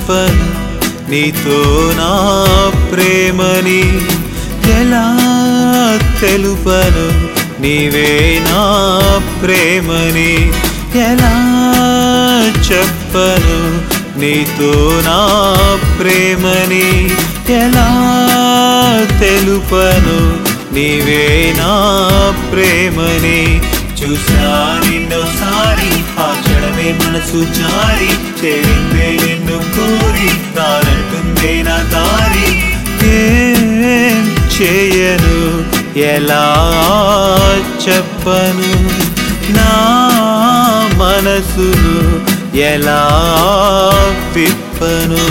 చెప్పను నీతో నా ప్రేమని ఎలా తెలుపను నీవే నా ప్రేమని ఎలా చెప్పను నీతో నా ప్రేమని ఎలా తెలుపను నీవే నా ప్రేమని చూసా నిన్నోసారి ఆ క్షణమే మనసు జారి చేరిందే నిన్ను కోరి తానంటుందే నా దారి ఏం చేయను ఎలా చెప్పను నా మనసును ఎలా విప్పను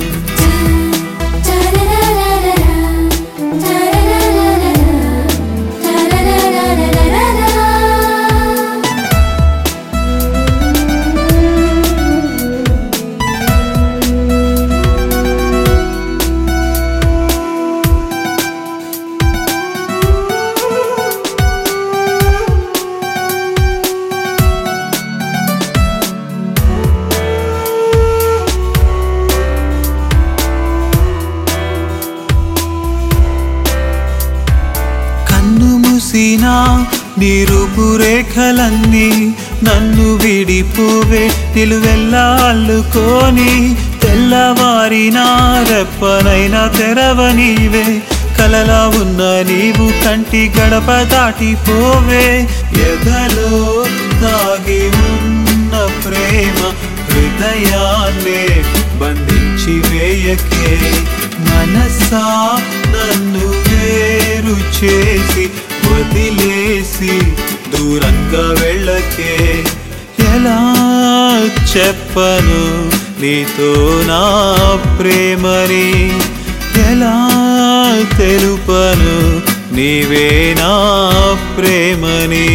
కన్ను మూసినా నీరుపు రేఖలన్నీ నన్ను విడిపోవే నిలువెల్లా అల్లుకొని తెల్లవారిన రెప్పనైనా తెరవనీవే కలలా ఉన్న నీవు కంటి గడప దాటిపోవే ఎదలో దాగి ఉన్న ప్రేమ హృదయాన్నే బంధించి వేయకే మనసా నన్ను వేరు చేసి వదిలేసి దూరంగా వెళ్ళకే ఎలా చెప్పను నీతో నా ప్రేమని ఎలా తెలుపను నీవే నా ప్రేమని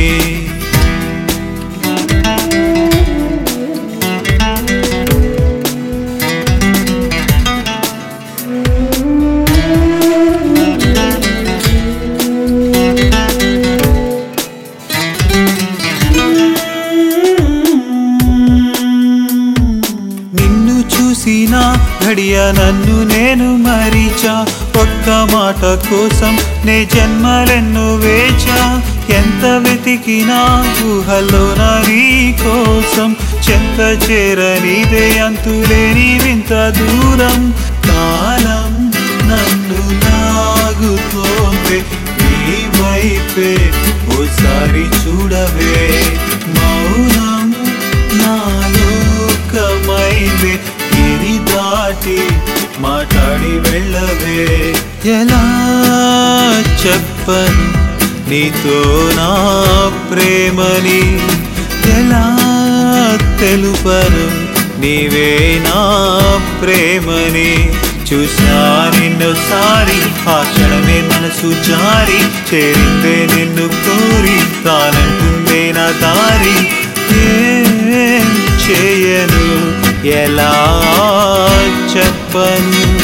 నిన్ను చూసిన ఘడియ నన్ను నేను మరిచా ఒక్క మాట కోసం నే జన్మలెన్ను వేచా ఎంత వెతికినా ఊహల్లో నా నీ కోసం చెంత చేరనిదే అంతులేని వింత దూరం కాలం నన్ను నాగుతోంది నీ వైపే ఓసారి చూడవే మౌనం నాలోకమైంది గిరి దాటి మాట్లాడి వెళ్ళవే ఎలా చెప్పను నీతో నా ప్రేమని ఎలా తెలుపను నీవే నా ప్రేమని చూసా నిన్నోసారి ఆ క్షణమే మనసు జారి చేరిందే నిన్ను కోరి తానంటుందే నా దారి ఏం చేయను ఎలా చెప్పను